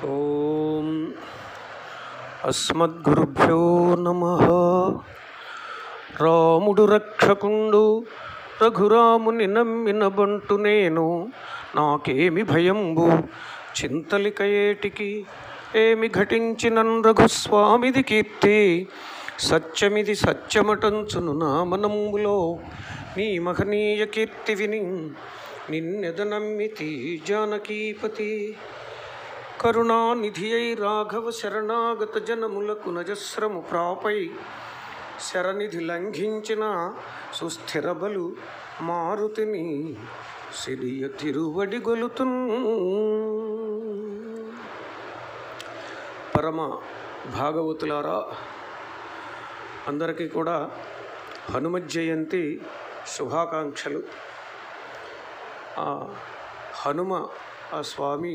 ఓం అస్మద్గురుభ్యో నమ రాముడు రక్షకుండు రఘురాముని నమ్మిన బంటు నేను నాకేమి భయంబు చింతలిక ఏటికి ఏమి ఘటించినన్ రఘుస్వామిది కీర్తి సత్యమిది సత్యమటంచును నా మనంబులో నీ మహనీయ కీర్తి విని నిన్నెదనమ్మితి జానకీపతి కరుణానిధి అయి రాఘవ శరణాగత జనములకు నజస్రము ప్రాపై శరనిధి లంఘించిన సుస్థిర బలు మారుతిని సిరియ తిరువడి గొలుతున్ పరమ భాగవతులారా అందరికీ కూడా హనుమత్ జయంతి శుభాకాంక్షలు ఆ హనుమ ఆ స్వామి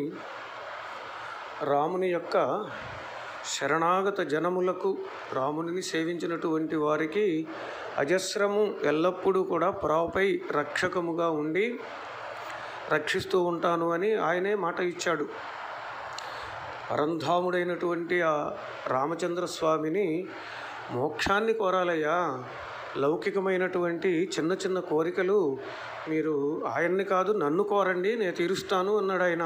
రాముని యొక్క శరణాగత జనములకు రామునిని సేవించినటువంటి వారికి అజస్రము ఎల్లప్పుడూ కూడా ప్రాపై రక్షకముగా ఉండి రక్షిస్తూ ఉంటాను అని ఆయనే మాట ఇచ్చాడు పరంధాముడైనటువంటి ఆ రామచంద్ర స్వామిని మోక్షాన్ని కోరాలయ్యా లౌకికమైనటువంటి చిన్న చిన్న కోరికలు మీరు ఆయన్ని కాదు నన్ను కోరండి నేను తీరుస్తాను అన్నాడు ఆయన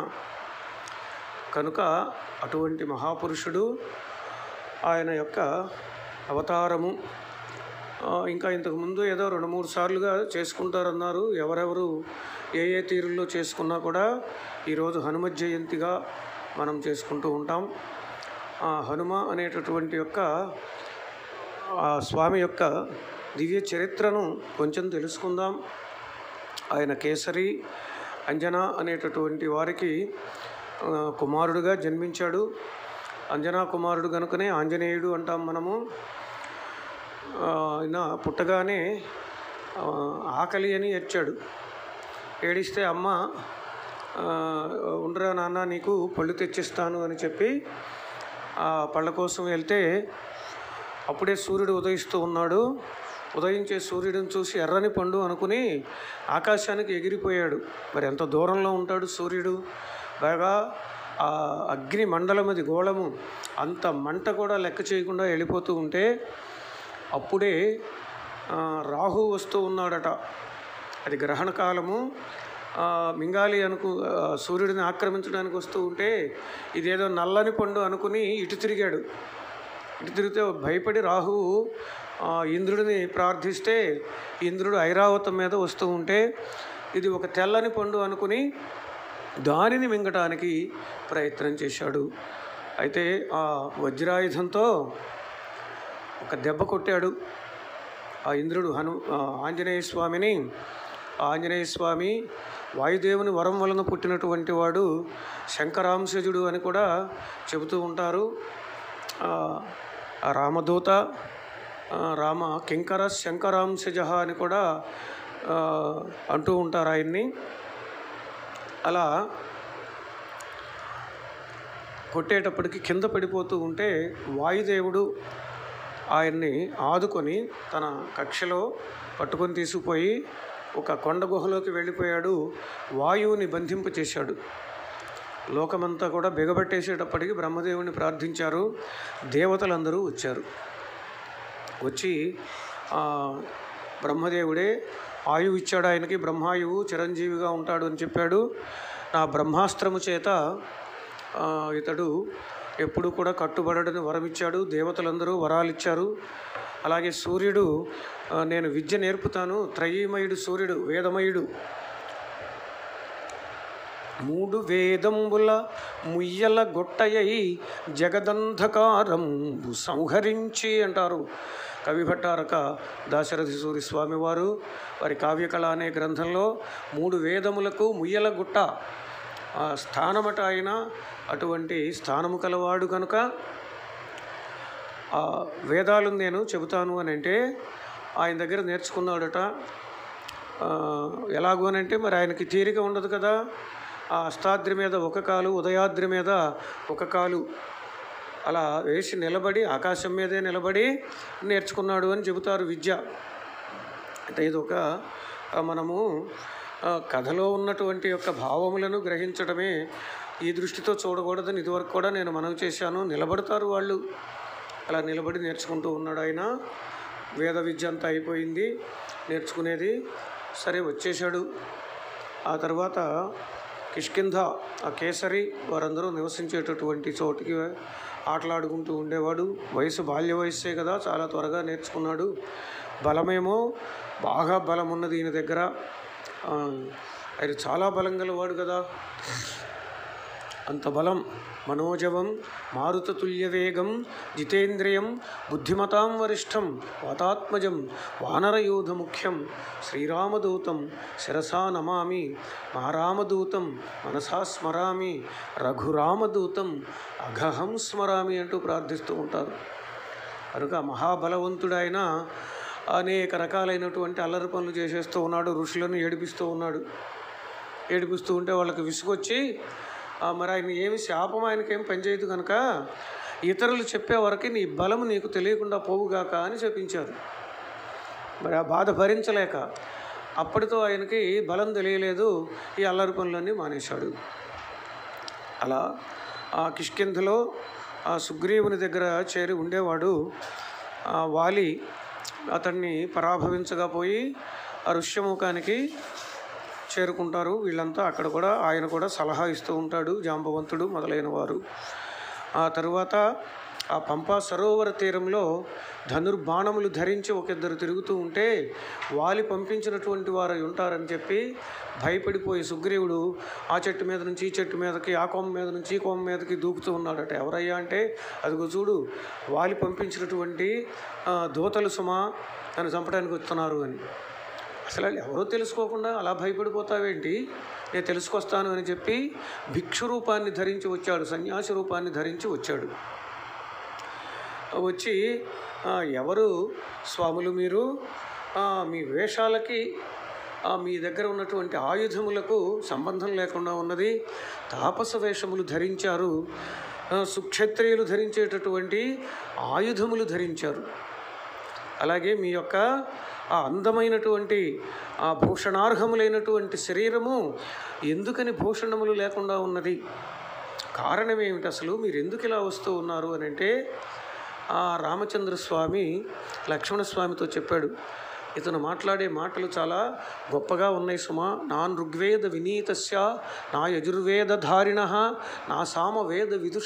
కనుక అటువంటి మహాపురుషుడు ఆయన యొక్క అవతారము ఆ, ఇంకా ఇంతకుముందు ఏదో రెండు మూడు సార్లుగా చేసుకుంటారన్నారు ఎవరెవరు ఏ ఏ తీరుల్లో చేసుకున్నా కూడా ఈరోజు హనుమత్ జయంతిగా మనం చేసుకుంటూ ఉంటాం ఆ హనుమ అనేటటువంటి యొక్క ఆ స్వామి యొక్క దివ్య చరిత్రను కొంచెం తెలుసుకుందాం ఆయన కేసరి అంజనా అనేటటువంటి వారికి ఆ, కుమారుడుగా జన్మించాడు అంజనా కుమారుడు కనుకనే ఆంజనేయుడు అంటాం మనము ఆ, ఆయన పుట్టగానే ఆ, ఆకలి అని ఏడ్చాడు ఏడిస్తే అమ్మ ఆ, ఉండరా నాన్న నీకు పళ్ళు తెచ్చిస్తాను అని చెప్పి ఆ పళ్ళ కోసం వెళ్తే అప్పుడే సూర్యుడు ఉదయిస్తూ ఉన్నాడు ఉదయించే సూర్యుడిని చూసి ఎర్రని పండు అనుకుని ఆకాశానికి ఎగిరిపోయాడు మరి ఎంత దూరంలో ఉంటాడు సూర్యుడు బాగా ఆ అగ్ని మండలం అది గోళము అంత మంట కూడా లెక్క చేయకుండా వెళ్ళిపోతూ ఉంటే అప్పుడే ఆ, రాహు వస్తూ ఉన్నాడట అది గ్రహణ కాలము ఆ, మింగాలి అనుకు ఆ, సూర్యుడిని ఆక్రమించడానికి వస్తూ ఉంటే ఇదేదో నల్లని పండు అనుకుని ఇటు తిరిగాడు ఇటు తిరిగితే భయపడి రాహువు ఆ, ఇంద్రుడిని ప్రార్థిస్తే ఇంద్రుడు ఐరావతం మీద వస్తూ ఉంటే ఇది ఒక తెల్లని పండు అనుకుని దానిని మింగటానికి ప్రయత్నం చేశాడు అయితే ఆ వజ్రాయుధంతో ఒక దెబ్బ కొట్టాడు ఆ ఇంద్రుడు హను ఆ ఆంజనేయ స్వామిని ఆ ఆంజనేయ స్వామి వాయుదేవుని వరం వలన పుట్టినటువంటి వాడు శంకరాంశజుడు అని కూడా చెబుతూ ఉంటారు ఆ ఆ రామదూత ఆ రామ కింకర శంకరాంశజ అని కూడా ఆ, అంటూ ఉంటారు ఆయన్ని అలా కొట్టేటప్పటికి కింద పడిపోతూ ఉంటే వాయుదేవుడు ఆయన్ని ఆదుకొని తన కక్షలో పట్టుకొని తీసుకుపోయి ఒక కొండ గుహలోకి వెళ్ళిపోయాడు వాయువుని బంధింప చేశాడు లోకమంతా కూడా బిగబట్టేసేటప్పటికి బ్రహ్మదేవుని ప్రార్థించారు దేవతలందరూ వచ్చారు వచ్చి ఆ, బ్రహ్మదేవుడే ఆయువు ఇచ్చాడు ఆయనకి బ్రహ్మాయువు చిరంజీవిగా ఉంటాడు అని చెప్పాడు నా బ్రహ్మాస్త్రము చేత ఆ, ఇతడు ఎప్పుడు కూడా కట్టుబడని వరం ఇచ్చాడు దేవతలందరూ వరాలు ఇచ్చారు అలాగే సూర్యుడు ఆ, నేను విద్య నేర్పుతాను త్రయీమయుడు సూర్యుడు వేదమయుడు మూడు వేదంబుల ముయ్యల గొట్టయై జగదంధకారంబు సంహరించి అంటారు కవి భట్టారక దాశరథి సూరి స్వామివారు వారి కావ్యకళ అనే గ్రంథంలో మూడు వేదములకు ముయ్యల గుట్ట ఆ స్థానమట ఆయన అటువంటి స్థానము కలవాడు కనుక ఆ వేదాలు నేను చెబుతాను అని అంటే ఆయన దగ్గర నేర్చుకున్నాడట ఆ, ఎలాగూ అని అంటే మరి ఆయనకి తీరిక ఉండదు కదా ఆ అష్టాద్రి మీద ఒక కాలు ఉదయాద్రి మీద ఒక కాలు అలా వేసి నిలబడి ఆకాశం మీదే నిలబడి నేర్చుకున్నాడు అని చెబుతారు విద్య అంటే ఇది ఒక ఆ, మనము ఆ, కథలో ఉన్నటువంటి యొక్క భావములను గ్రహించడమే ఈ దృష్టితో చూడకూడదని ఇదివరకు కూడా నేను మనవి చేశాను నిలబడతారు వాళ్ళు అలా నిలబడి నేర్చుకుంటూ ఉన్నాడు ఆయన వేద విద్య అంతా అయిపోయింది నేర్చుకునేది సరే వచ్చేశాడు ఆ తర్వాత కిష్కింధ ఆ కేసరి వారందరూ నివసించేటటువంటి చోటికి ఆటలాడుకుంటూ ఉండేవాడు వయసు బాల్య వయస్సే కదా చాలా త్వరగా నేర్చుకున్నాడు బలమేమో బాగా బలం ఉన్నది ఈయన దగ్గర ఆ, ఆయన చాలా బలం గలవాడు కదా అంత బలం మనోజవం మారుతతుల్య వేగం జితేంద్రియం బుద్ధిమతాం వరిష్టం వాతాత్మజం వానరయూధ ముఖ్యం శ్రీరామదూతం శిరసా నమామి మారామదూతం మనసా స్మరామి రఘురామదూతం అఘహం స్మరామి అంటూ ప్రార్థిస్తూ ఉంటారు కనుక మహాబలవంతుడైన అనేక రకాలైనటువంటి అల్లరి పనులు చేసేస్తూ ఉన్నాడు ఋషులను ఏడిపిస్తూ ఉన్నాడు ఏడిపిస్తూ ఉంటే వాళ్ళకి విసుగొచ్చి "ఆ, మరి ఆయన ఏమి శాపం ఆయనకేం పనిచేయదు కనుక ఇతరులు చెప్పే వరకు నీ బలము నీకు తెలియకుండా పోవుగాక అని చెప్పించారు మరి ఆ బాధ భరించలేక అప్పటితో ఆయనకి బలం తెలియలేదు ఈ అల్లరి పనులన్నీ మానేశాడు అలా ఆ కిష్కింధలో ఆ సుగ్రీవుని దగ్గర చేరి ఉండేవాడు ఆ వాలి అతన్ని పరాభవించగా పోయి ఆ ఋష్యముఖానికి చేరుకుంటారు వీళ్ళంతా అక్కడ కూడా ఆయన కూడా సలహా ఇస్తూ ఉంటాడు జాంబవంతుడు మొదలైన వారు ఆ తరువాత ఆ పంపా సరోవర తీరంలో ధనుర్బాణములు ధరించి ఒక ఇద్దరు తిరుగుతూ ఉంటే వాలి పంపించినటువంటి వారు అయి ఉంటారని చెప్పి భయపడిపోయి సుగ్రీవుడు ఆ చెట్టు మీద నుంచి ఈ చెట్టు మీదకి ఆ కొమ్మ మీద నుంచి ఈ కొమ్మ మీదకి దూకుతూ ఉన్నాడట ఎవరయ్యా అంటే అదిగో చూడు వాలి పంపించినటువంటి ఆ, దూతలు సుమా నన్ను చంపడానికి వస్తున్నారు అని అసలు వాళ్ళు ఎవరో తెలుసుకోకుండా అలా భయపడిపోతావేంటి నేను తెలుసుకొస్తాను అని చెప్పి భిక్షు రూపాన్ని ధరించి వచ్చాడు సన్యాసి రూపాన్ని ధరించి వచ్చాడు వచ్చి "ఆ, ఎవరు స్వాములు మీరు ఆ, మీ వేషాలకి ఆ, మీ దగ్గర ఉన్నటువంటి ఆయుధములకు సంబంధం లేకుండా ఉన్నది తాపస వేషములు ధరించారు ఆ, సుక్షత్రియులు ధరించేటటువంటి ఆయుధములు ధరించారు అలాగే మీ యొక్క ఆ అందమైనటువంటి ఆ భూషణార్హములైనటువంటి శరీరము ఎందుకని భూషణములు లేకుండా ఉన్నది కారణం ఏమిటి అసలు మీరు ఎందుకు ఇలా వస్తూ ఉన్నారు అని అంటే ఆ రామచంద్ర స్వామి లక్ష్మణస్వామితో చెప్పాడు ఇతను మాట్లాడే మాటలు చాలా గొప్పగా ఉన్నాయి సుమా నా ఋగ్వేద వినీతస్య నా యజుర్వేదధారిణ నా సామవేద విదుష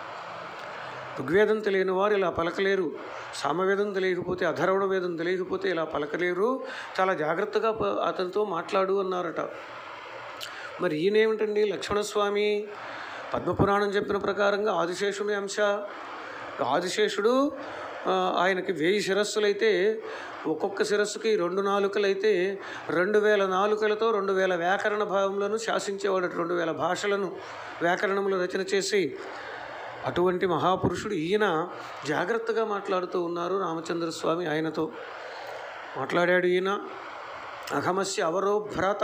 ఋగ్వేదం తెలియని వారు ఇలా పలకలేరు సామవేదం తెలియకపోతే అధర్వణ వేదం తెలియకపోతే ఇలా పలకలేరు చాలా జాగ్రత్తగా ప- అతనితో మాట్లాడు అన్నారట మరి ఈయనేమిటండి లక్ష్మణస్వామి పద్మపురాణం చెప్పిన ప్రకారంగా ఆదిశేషుని అంశ ఆదిశేషుడు ఆ, ఆయనకి వెయ్యి శిరస్సులైతే ఒక్కొక్క శిరస్సుకి రెండు నాలుకలైతే రెండు వేల నాలుకలతో రెండు వేల వ్యాకరణ భావములను శాసించేవాడు రెండు వేల భాషలను వ్యాకరణములు రచన చేసి అటువంటి మహాపురుషుడు ఈయన జాగ్రత్తగా మాట్లాడుతూ ఉన్నారు రామచంద్ర స్వామి ఆయనతో మాట్లాడాడు ఈయన అహమస్య అవరో భ్రాత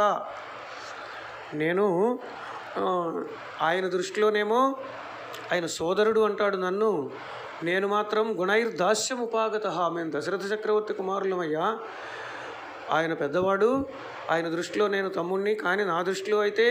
నేను ఆ, ఆయన దృష్టిలోనేమో ఆయన సోదరుడు అంటాడు నన్ను నేను మాత్రం గుణైర్దాస్యం ఉపాగత మేము దశరథ చక్రవర్తి కుమారులమయ్యా ఆయన పెద్దవాడు ఆయన దృష్టిలో నేను తమ్ముణ్ణి కానీ నా దృష్టిలో అయితే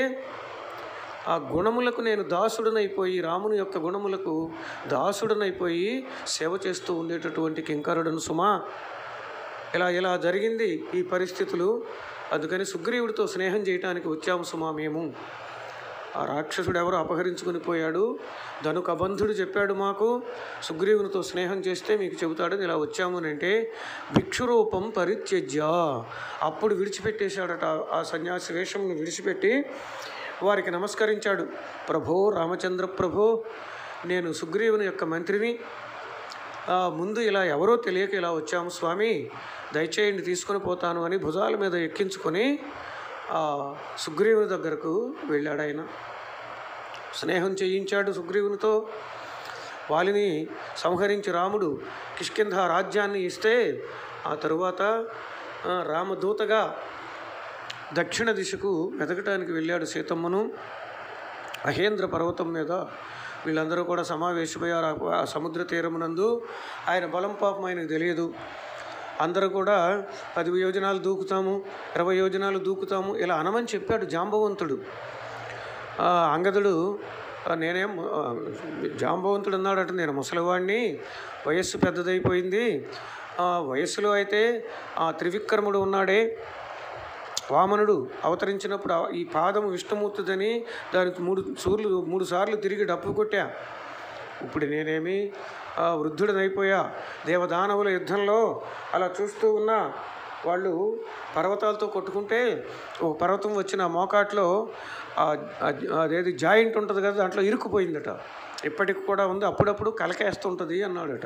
ఆ గుణములకు నేను దాసుడనైపోయి రాముని యొక్క గుణములకు దాసుడనైపోయి సేవ చేస్తూ ఉండేటటువంటి కింకరుడను సుమా ఇలా ఇలా జరిగింది ఈ పరిస్థితులు అందుకని సుగ్రీవుడితో స్నేహం చేయటానికి వచ్చాము సుమా మేము ఆ రాక్షసుడు ఎవరు అపహరించుకుని పోయాడు ధనుక అబంధుడు చెప్పాడు మాకు సుగ్రీవునితో స్నేహం చేస్తే మీకు చెబుతాడని ఇలా వచ్చాము అని అంటే భిక్షురూపం పరిత్యజ్య అప్పుడు విడిచిపెట్టేశాడట ఆ సన్యాసి వేషంను విడిచిపెట్టి వారికి నమస్కరించాడు ప్రభో రామచంద్ర ప్రభో నేను సుగ్రీవుని యొక్క మంత్రిని ఆ, ముందు ఇలా ఎవరో తెలియక ఇలా వచ్చాము స్వామి దయచేయండి తీసుకొని పోతాను అని భుజాల మీద ఎక్కించుకొని ఆ, సుగ్రీవుని దగ్గరకు వెళ్ళాడు ఆయన స్నేహం చేయించాడు సుగ్రీవునితో వాలిని సంహరించి రాముడు కిష్కింధ రాజ్యాన్ని ఇస్తే ఆ తరువాత ఆ, రామదూతగా దక్షిణ దిశకు వెతకటానికి వెళ్ళాడు సీతమ్మను మహేంద్ర పర్వతం మీద వీళ్ళందరూ కూడా సమావేశమయ్యారు ఆ- ఆ సముద్ర తీరమునందు ఆయన బలం పాపం ఆయనకు తెలియదు అందరూ కూడా పది యోజనాలు దూకుతాము ఇరవై యోజనాలు దూకుతాము ఇలా అనమని చెప్పాడు జాంబవంతుడు ఆ, అంగదుడు "ఆ, నేనేం ఆ, జాంబవంతుడు అన్నాడట నేను ముసలివాడిని వయస్సు పెద్దదైపోయింది ఆ, వయస్సులో అయితే ఆ త్రివిక్రముడు ఉన్నాడే వామనుడు అవతరించినప్పుడు ఆ- ఈ పాదం విష్ణుమూర్తిదని దానికి మూడు సూర్లు మూడు సార్లు తిరిగి డప్పు కొట్టా ఇప్పుడు నేనేమి ఆ, వృద్ధుడనైపోయా దేవదానవుల యుద్ధంలో అలా చూస్తూ ఉన్నా వాళ్ళు పర్వతాలతో కొట్టుకుంటే ఓ పర్వతం వచ్చిన మోకాట్లో ఆ- ఆ- అదేది జాయింట్ ఉంటుంది కదా దాంట్లో ఇరుక్కుపోయిందట ఇప్పటికి కూడా ఉంది అప్పుడప్పుడు కలకేస్తుంటుంది అన్నాడట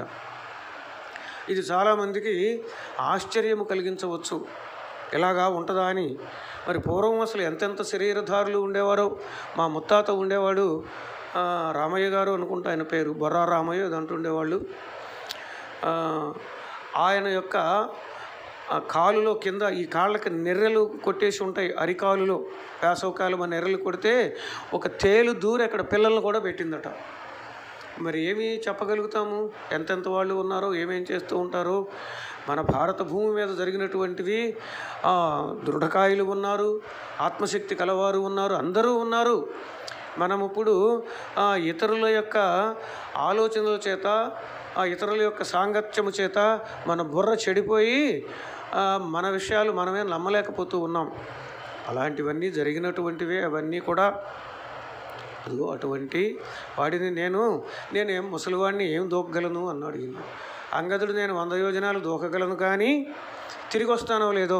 ఇది చాలామందికి ఆశ్చర్యము కలిగించవచ్చు ఇలాగా ఉంటుందా అని మరి పూర్వం అసలు ఎంతెంత శరీరధారులు ఉండేవారో మా ముత్తాత ఉండేవాడు ఆ, రామయ్య గారు అనుకుంటా ఆయన పేరు బొర్రా రామయ్య అది అంటుండేవాళ్ళు ఆ, ఆయన యొక్క ఆ కాలులో కింద ఈ కాళ్ళకి నెర్రెలు కొట్టేసి ఉంటాయి అరికాలులో వేసవకాలం ఆ నెర్రెలు కొడితే ఒక తేలు దూరి అక్కడ పిల్లల్ని కూడా పెట్టిందట మరి ఏమి చెప్పగలుగుతాము ఎంతెంత వాళ్ళు ఉన్నారో ఏమేం చేస్తూ ఉంటారో మన భారత భూమి మీద జరిగినటువంటివి ఆ, దృఢకాయులు ఉన్నారు ఆత్మశక్తి కలవారు ఉన్నారు అందరూ ఉన్నారు మనం ఇప్పుడు ఆ, ఇతరుల యొక్క ఆలోచనల చేత ఆ ఇతరుల యొక్క సాంగత్యము చేత మన బుర్ర చెడిపోయి ఆ, మన విషయాలు మనమే నమ్మలేకపోతూ ఉన్నాం అలాంటివన్నీ జరిగినటువంటివే అవన్నీ కూడా అదిగో అటువంటి వాడిని నేను నేనేం ముసలివాడిని ఏం దూకగలను అన్నాడు ఈయన అంగదుడు నేను వంద యోజనాలు దూకగలను కానీ తిరిగి వస్తానో లేదో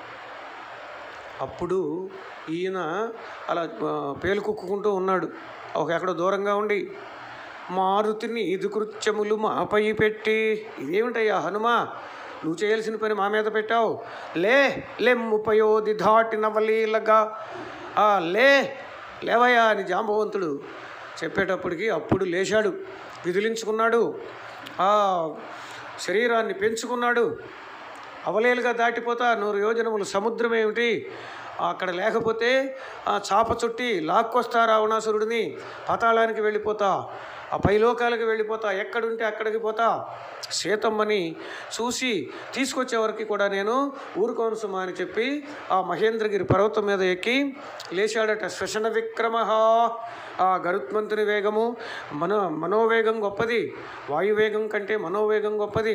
అప్పుడు ఈయన అలా ఆ, పేలుకుక్కుంటూ ఉన్నాడు ఒక ఎక్కడో దూరంగా ఉండి మారుతిని ఇది కృత్యములు మాపై పెట్టి ఇదేమిటయ్యా హనుమా నువ్వు చేయాల్సిన పని మా మీద పెట్టావు లే లెమ్ముపయోది ధాటి నవలీలగా ఆ, లే లేవయ్యా అని జాంబవంతుడు చెప్పేటప్పటికి అప్పుడు లేచాడు విదిలించుకున్నాడు ఆ శరీరాన్ని పెంచుకున్నాడు అవలేలుగా దాటిపోతా నూరు యోజనములు సముద్రం ఏమిటి అక్కడ లేకపోతే ఆ చాప చుట్టి లాక్కొస్తా రావణాసురుడిని పాతాళానికి వెళ్ళిపోతా ఆ పైలోకాలకు వెళ్ళిపోతా ఎక్కడుంటే అక్కడికి పోతా సీతమ్మని చూసి తీసుకొచ్చే వరకు కూడా నేను ఊరుకోను సుమా అని చెప్పి ఆ మహేంద్రగిరి పర్వతం మీద ఎక్కి లేచాడట శ్వశన విక్రమ ఆ గరుత్మంతుని వేగము మనో మనోవేగం గొప్పది వాయువేగం కంటే మనోవేగం గొప్పది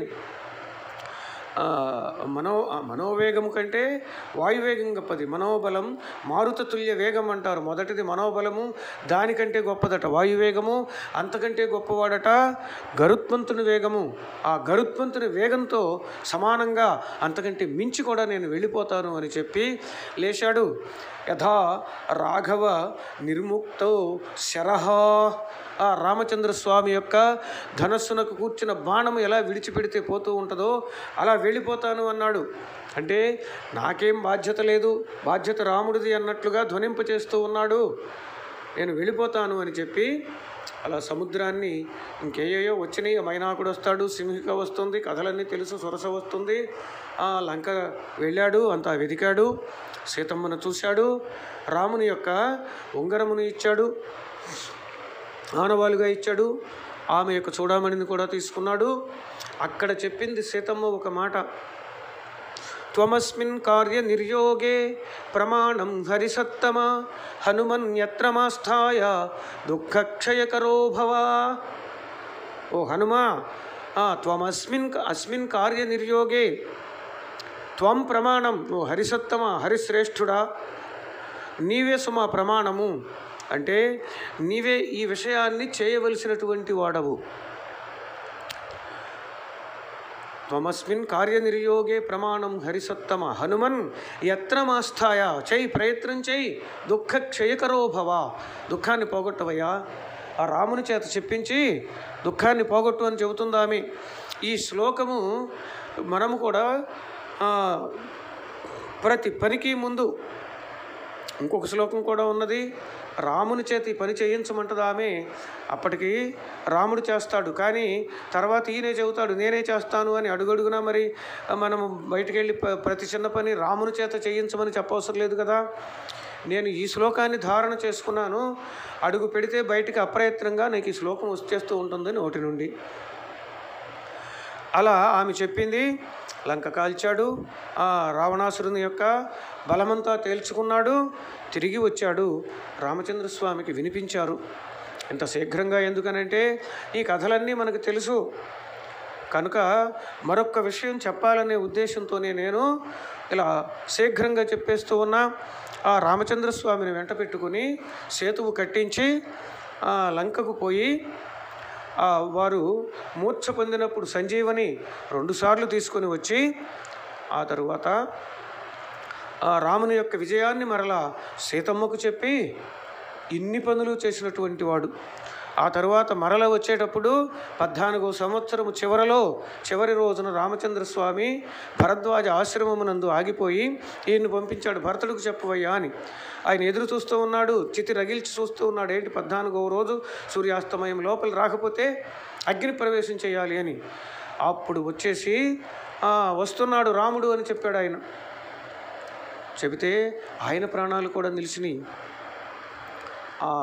ఆ, మనో ఆ, మనోవేగం కంటే వాయువేగం గొప్పది మనోబలం మారుతతుల్య వేగం అంటారు మొదటిది మనోబలము దానికంటే గొప్పదట వాయువేగము అంతకంటే గొప్పవాడట గరుత్మంతుని వేగము ఆ గరుత్మంతుని వేగంతో సమానంగా అంతకంటే మించి కూడా నేను వెళ్ళిపోతాను అని చెప్పి లేచాడు యథా రాఘవ నిర్ముక్తో శరహ ఆ రామచంద్ర స్వామి యొక్క ధనస్సునకు కూర్చున్న బాణము ఎలా విడిచిపెడితే పోతూ ఉంటుందో అలా వెళ్ళిపోతాను అన్నాడు అంటే నాకేం బాధ్యత లేదు బాధ్యత రాముడిది అన్నట్లుగా ధ్వనింప చేస్తూ ఉన్నాడు నేను వెళ్ళిపోతాను అని చెప్పి అలా సముద్రాన్ని ఇంకేయో వచ్చినాయి మైనాకుడు వస్తాడు సింహిక వస్తుంది కథలన్నీ తెలుసు సొరస వస్తుంది ఆ లంక వెళ్ళాడు అంతా వెతికాడు సీతమ్మను చూశాడు రాముని యొక్క ఉంగరమును ఇచ్చాడు ఆనవాలుగా ఇచ్చాడు ఆమె యొక్క చూడమణిని కూడా తీసుకున్నాడు అక్కడ చెప్పింది సీతమ్మ ఒక మాట త్వమస్మిన్ కార్య నిర్యోగే ప్రమాణం హరిసత్తమ హనుమన్యత్రమాస్థాయ దుఃఖక్షయకరో భవ ఓ హనుమా ఆ, త్వమస్మిన్ అస్మిన్ కార్య నిర్యోగే త్వం ప్రమాణం ఓ హరిసత్తమ హరిశ్రేష్ఠుడా నీవే సుమా ప్రమాణము అంటే నీవే ఈ విషయాన్ని చేయవలసినటువంటి వాడవు త్వమస్మిన్ కార్యనిర్యోగే ప్రమాణం హరిసత్తమ హనుమన్ యత్నమాస్థాయ చేయి ప్రయత్నం చేయి దుఃఖ క్షయకరో భవ దుఃఖాన్ని పోగొట్టవయ్యా ఆ రాముని చేత చెప్పించి దుఃఖాన్ని పోగొట్టు అని చెబుతుంది ఆమె ఈ శ్లోకము మనము కూడా ఆ, ప్రతి పనికి ముందు ఇంకొక శ్లోకం కూడా ఉన్నది రాముని చేత ఈ పని చేయించమంటది ఆమె అప్పటికి రాముడు చేస్తాడు కానీ తర్వాత ఈయనే చెబుతాడు నేనే చేస్తాను అని అడుగడుగునా మరి మనము బయటికి వెళ్ళి ప- ప్రతి చిన్న పని రాముని చేత చేయించమని చెప్పవసరం లేదు కదా నేను ఈ శ్లోకాన్ని ధారణ చేసుకున్నాను అడుగు పెడితే బయటికి అప్రయత్నంగా నాకు ఈ శ్లోకం వచ్చేస్తూ ఉంటుంది నోటి నుండి అలా ఆమె చెప్పింది లంక కాల్చాడు ఆ రావణాసురుని యొక్క బలమంతా తేల్చుకున్నాడు తిరిగి వచ్చాడు రామచంద్రస్వామికి వినిపించారు ఇంత శీఘ్రంగా ఎందుకనంటే ఈ కథలన్నీ మనకు తెలుసు కనుక మరొక్క విషయం చెప్పాలనే ఉద్దేశంతోనే నేను ఇలా శీఘ్రంగా చెప్పేస్తూ ఉన్నా ఆ రామచంద్రస్వామిని వెంట పెట్టుకుని సేతువు కట్టించి ఆ లంకకు పోయి ఆ వారు మూర్ఛ పొందినప్పుడు సంజీవని రెండుసార్లు తీసుకొని వచ్చి ఆ తరువాత ఆ రాముని యొక్క విజయాన్ని మరలా సీతమ్మకు చెప్పి ఇన్ని పనులు చేసినటువంటి వాడు ఆ తరువాత మరల వచ్చేటప్పుడు పద్నాలుగో సంవత్సరము చివరలో చివరి రోజున రామచంద్రస్వామి భరద్వాజ ఆశ్రమమునందు ఆగిపోయి ఈయన్ని పంపించాడు భరతుడికి చెప్పవయ్యా అని ఆయన ఎదురు చూస్తూ ఉన్నాడు చితి రగిల్చి చూస్తూ ఉన్నాడు ఏంటి పద్నాలుగో రోజు సూర్యాస్తమయం లోపల రాకపోతే అగ్ని ప్రవేశం చేయాలి అని అప్పుడు వచ్చేసి "ఆ, వస్తున్నాడు రాముడు అని చెప్పాడు ఆయన చెబితే ఆయన ప్రాణాలు కూడా నిలిచినాయి ఆ,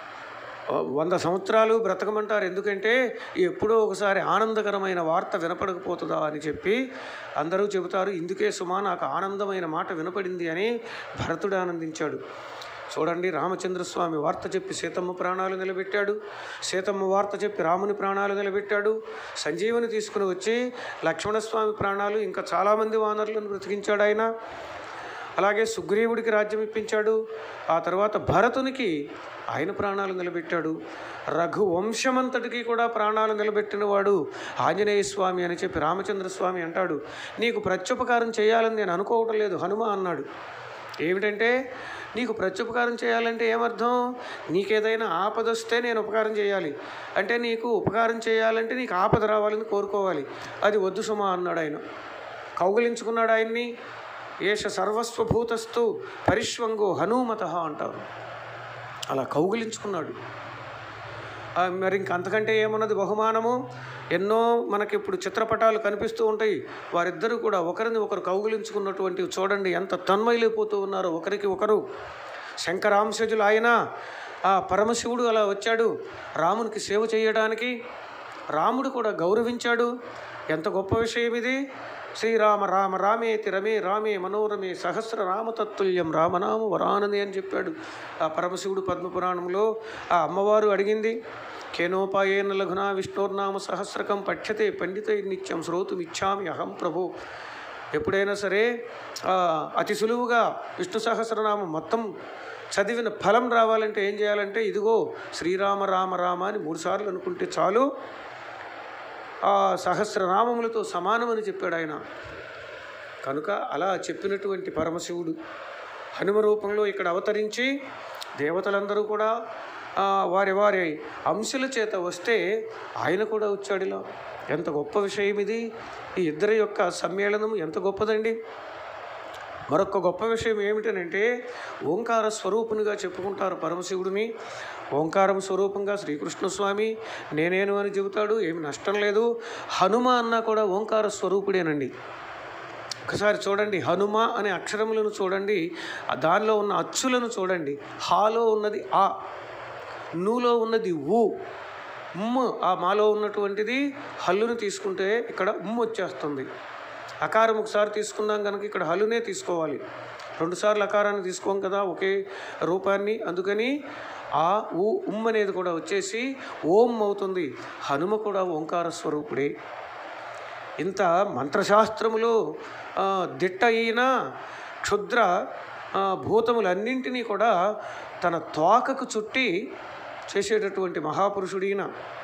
వంద సంవత్సరాలు బ్రతకమంటారు ఎందుకంటే ఎప్పుడో ఒకసారి ఆనందకరమైన వార్త వినపడకపోతుందా అని చెప్పి అందరూ చెబుతారు ఇందుకే సుమా నాకు ఆనందమైన మాట వినపడింది అని భరతుడు ఆనందించాడు చూడండి రామచంద్రస్వామి వార్త చెప్పి సీతమ్మ ప్రాణాలు నిలబెట్టాడు సీతమ్మ వార్త చెప్పి రాముని ప్రాణాలు నిలబెట్టాడు సంజీవుని తీసుకుని వచ్చి లక్ష్మణస్వామి ప్రాణాలు ఇంకా చాలామంది వానరులను బ్రతికించాడు ఆయన అలాగే సుగ్రీవుడికి రాజ్యం ఇప్పించాడు ఆ తర్వాత భరతునికి ఆయన ప్రాణాలు నిలబెట్టాడు రఘు వంశమంతటికి కూడా ప్రాణాలు నిలబెట్టినవాడు ఆంజనేయ స్వామి అని చెప్పి రామచంద్ర స్వామి అంటాడు నీకు ప్రత్యుపకారం చేయాలని నేను అనుకోవటం లేదు హనుమ అన్నాడు ఏమిటంటే నీకు ప్రత్యుపకారం చేయాలంటే ఏమర్థం నీకేదైనా ఆపద వస్తే నేను ఉపకారం చేయాలి అంటే నీకు ఉపకారం చేయాలంటే నీకు ఆపద రావాలని కోరుకోవాలి అది వద్దు సుమా అన్నాడు ఆయన కౌగిలించుకున్నాడు ఆయన్ని ఏష సర్వస్వభూతస్థు పరిష్వంగో హనుమత అంటారు అలా కౌగిలించుకున్నాడు ఆ, మరి ఇంక అంతకంటే ఏమున్నది బహుమానము ఎన్నో మనకి ఇప్పుడు చిత్రపటాలు కనిపిస్తూ ఉంటాయి వారిద్దరూ కూడా ఒకరిని ఒకరు కౌగిలించుకున్నటువంటివి చూడండి ఎంత తన్మయలైపోతూ ఉన్నారో ఒకరికి ఒకరు శంకరాంశజులు ఆయన ఆ పరమశివుడు అలా వచ్చాడు రామునికి సేవ చేయడానికి రాముడు కూడా గౌరవించాడు ఎంత గొప్ప విషయం ఇది శ్రీరామ రామ రామేతి రమే రామే మనోరమే సహస్ర రామతత్తుల్యం రామనామ వరానని అని చెప్పాడు ఆ పరమశివుడు పద్మపురాణంలో ఆ అమ్మవారు అడిగింది కేనోపాయేన లఘునా విష్ణోర్నామ సహస్రకం పఠ్యతే పండిత నిత్యం శ్రోతుమిచ్చామి అహం ప్రభు ఎప్పుడైనా సరే ఆ, అతి సులువుగా విష్ణు సహస్రనామం మొత్తం చదివిన ఫలం రావాలంటే ఏం చేయాలంటే ఇదిగో శ్రీరామ రామ రామ అని మూడుసార్లు అనుకుంటే చాలు ఆ సహస్రనామములతో సమానమని చెప్పాడు ఆయన కనుక అలా చెప్పినటువంటి పరమశివుడు హనుమ రూపంలో ఇక్కడ అవతరించి దేవతలందరూ కూడా ఆ, వారి వారి అంశుల చేత వస్తే ఆయన కూడా వచ్చాడు ఇలా ఎంత గొప్ప విషయం ఇది ఈ ఇద్దరి యొక్క సమ్మేళనం ఎంత గొప్పదండి మరొక గొప్ప విషయం ఏమిటనంటే ఓంకార స్వరూపునిగా చెప్పుకుంటారు పరమశివుడిని ఓంకారం స్వరూపంగా శ్రీకృష్ణస్వామి నేనేను అని చెబుతాడు ఏమి నష్టం లేదు హనుమ అన్నా కూడా ఓంకార స్వరూపుడేనండి ఒకసారి చూడండి హనుమ అనే అక్షరములను చూడండి ఆ దానిలో ఉన్న అచ్చులను చూడండి హాలో ఉన్నది ఆ నూలో ఉన్నది ఊ ఉమ్ ఆ మాలో ఉన్నటువంటిది హల్లును తీసుకుంటే ఇక్కడ ఉమ్ వచ్చేస్తుంది అకారం ఒకసారి తీసుకున్నాం కనుక ఇక్కడ హల్లునే తీసుకోవాలి రెండుసార్లు అకారాన్ని తీసుకోం కదా ఒకే రూపాన్ని అందుకని ఆ ఊ ఉమ్ అనేది కూడా వచ్చేసి ఓం అవుతుంది హనుమ కూడా ఓంకార స్వరూపుడే ఇంత మంత్రశాస్త్రములో ఆ, దిట్ట అయిన క్షుద్ర ఆ, భూతములన్నింటినీ కూడా తన తోకకు చుట్టి చేసేటటువంటి మహాపురుషుడీన